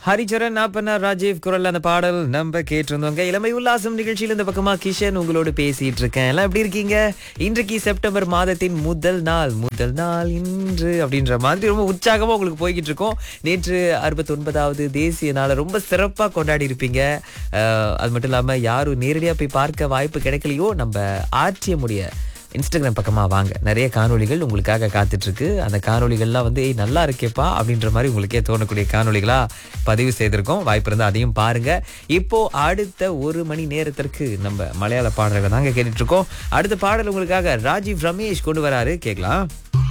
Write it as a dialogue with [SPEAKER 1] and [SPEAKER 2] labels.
[SPEAKER 1] ஹரிச்சரன் நாப்பண்ணா ராஜீவ் குரல் அந்த பாடல் நம்ம கேட்டிருந்தோங்க இளமை உல்லாசம் நிகழ்ச்சியில் இந்த பக்கமா கிஷன் உங்களோடு பேசிட்டு இருக்கேன் எல்லாம் எப்படி இருக்கீங்க இன்றைக்கு செப்டம்பர் மாதத்தின் முதல் நாள் முதல் நாள் இன்று அப்படின்ற மாதிரி ரொம்ப உற்சாகமா உங்களுக்கு போய்கிட்டு இருக்கோம் நேற்று அறுபத்தி ஒன்பதாவது தேசிய நாளை ரொம்ப சிறப்பா கொண்டாடி இருப்பீங்க அஹ், அது மட்டும் இல்லாம யாரும் நேரடியா போய் பார்க்க வாய்ப்பு கிடைக்கலையோ நம்ம ஆற்றிய முடிய இன்ஸ்டாகிராம் பக்கமாக வாங்க நிறைய காணொளிகள் உங்களுக்காக காத்துட்டு இருக்கு அந்த காணொளிகள்லாம் வந்து ஏய் நல்லா இருக்கேப்பா அப்படின்ற மாதிரி உங்களுக்கே தோணக்கூடிய காணொளிகளா பதிவு செய்திருக்கோம் வாய்ப்பு இருந்தால் அதையும் பாருங்க இப்போ அடுத்த ஒரு மணி நேரத்திற்கு நம்ம மலையாள பாடல்களை தாங்க கேட்டுட்டு இருக்கோம் அடுத்த பாடல் உங்களுக்காக ராஜீவ் ரமேஷ் கொண்டு வராரு கேட்கலாம்